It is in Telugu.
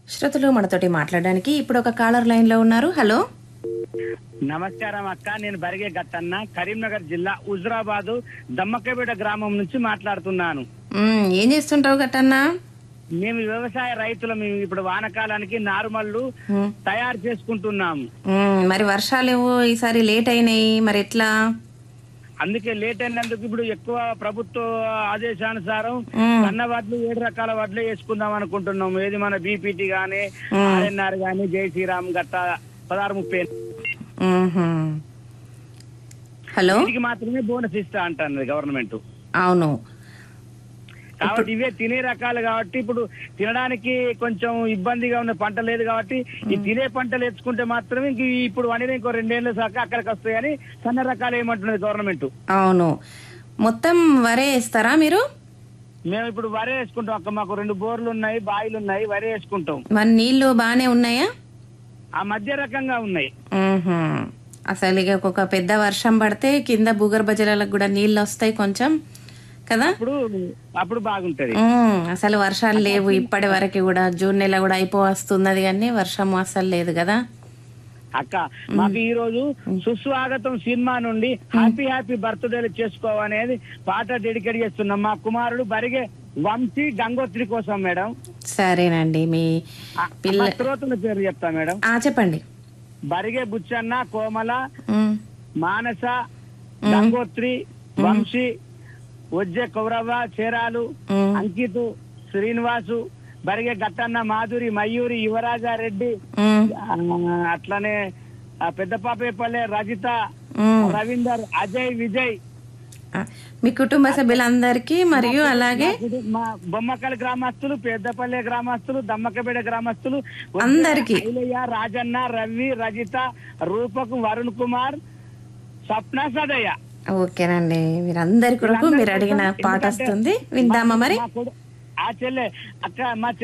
శ్రోతలు మనతోటి మాట్లాడడానికి ఇప్పుడు ఒక కాలర్ లైన్ లో ఉన్నారు హలో నమస్కారం అక్క నేను బరిగే గట్టన్న కరీంనగర్ జిల్లా హుజరాబాదు దమ్మక్కపేట గ్రామం నుంచి మాట్లాడుతున్నాను మ్, ఏం చేస్తుంటావు గట్టన్నా మేము వ్యవసాయ రైతులు మేము ఇప్పుడు వానకాలానికి నారుమల్లు మ్, తయారు చేసుకుంటున్నాము మ్, మరి వర్షాలు ఏవో ఈసారి లేట్ అయినాయి మరి ఎట్లా అందుకే లేట్ అయినందుకు ఇప్పుడు ఎక్కువ ప్రభుత్వ ఆదేశానుసారం మ్, సన్న వడ్లు ఏడు రకాల వడ్లు వేసుకుందాం అనుకుంటున్నాం ఏది మన బీపీటీ గానీ ఆర్ఎన్ఆర్ గానీ జై శ్రీరామ్ గట్ట పదహారు ముప్పై మ్హూ. హలో వీటికి మాత్రమే బోనస్ ఇస్తా అంటున్నది గవర్నమెంట్ అవును కాబట్టి ఇవే తినే రకాలు కాబట్టి ఇప్పుడు తినడానికి కొంచెం ఇబ్బందిగా ఉన్న పంట లేదు కాబట్టి ఈ తినే పంటలు ఎత్తుకుంటే మాత్రమే ఇంక ఈ ఇప్పుడు వండిన ఇంకో రెండేళ్ల దాకా అక్కడికి వస్తాయని సన్న రకాలు ఏమంటున్నది గవర్నమెంట్ అవును మొత్తం వరే వేస్తారా మీరు మేము ఇప్పుడు వరి వేసుకుంటాం అక్క మాకు రెండు బోర్లు ఉన్నాయి బాయిలు ఉన్నాయి వరి వేసుకుంటాం మరి నీళ్లు బాగానే ఉన్నాయా ఆ మధ్య రకంగా ఉన్నాయి మ్హూ. అసలు ఇక ఒక పెద్ద వర్షం పడితే కింద భూగర్భ జలాలకు కూడా నీళ్ళు వస్తాయి కొంచెం కదా అప్పుడు అప్పుడు బాగుంటది మ్మ్. అసలు వర్షాలు లేవు ఇప్పటి వరకు కూడా జూన్ నెల కూడా అయిపో వస్తున్నది కానీ వర్షం అసలు లేదు కదా అక్క మాకు ఈ రోజు సుస్వాగతం సినిమా నుండి హ్యాపీ హ్యాపీ బర్త్డేలు చేసుకోవనేది పాట డెడికేట్ చేస్తున్నాం మా కుమారుడు బరిగే వంశీ గంగోత్రి కోసం మేడం సరేనండి మీ ఆ, పిల్ల మా శ్రోతల పేరు చెప్తా మేడం ఆ చెప్పండి బరిగే బుచ్చన్న కోమల మ్మ్. మానస గంగోత్రి వంశీ వజ్జె కౌరవ చేరాలు మ్మ్. అంకిత్ శ్రీనివాసు బరిగే గట్టన్న మాధురి మయూరి యువరాజారెడ్డి మ్మ్. ఆ, అట్లనే ఆ పెద్ద పాపేపల్లె రజిత మ్మ్. రవీందర్ అజయ్ విజయ్ ఆ, మీ కుటుంబ సభ్యులందరికీ మరియు అలాగే మా బొమ్మకల్ గ్రామస్తులు పెద్దపల్లె గ్రామస్తులు దమ్మకపేట గ్రామస్తులు అందరికీ. ఐలయ్య రాజన్న రవి రజిత రూపకు వరుణ్ కుమార్ స్వప్న సదయ్య ఓకేనండి మీరందరి కొరకు మీరు అడిగిన పాట వస్తుంది విందామా మరి మా కొడు- ఆ చెల్లె అక్క మా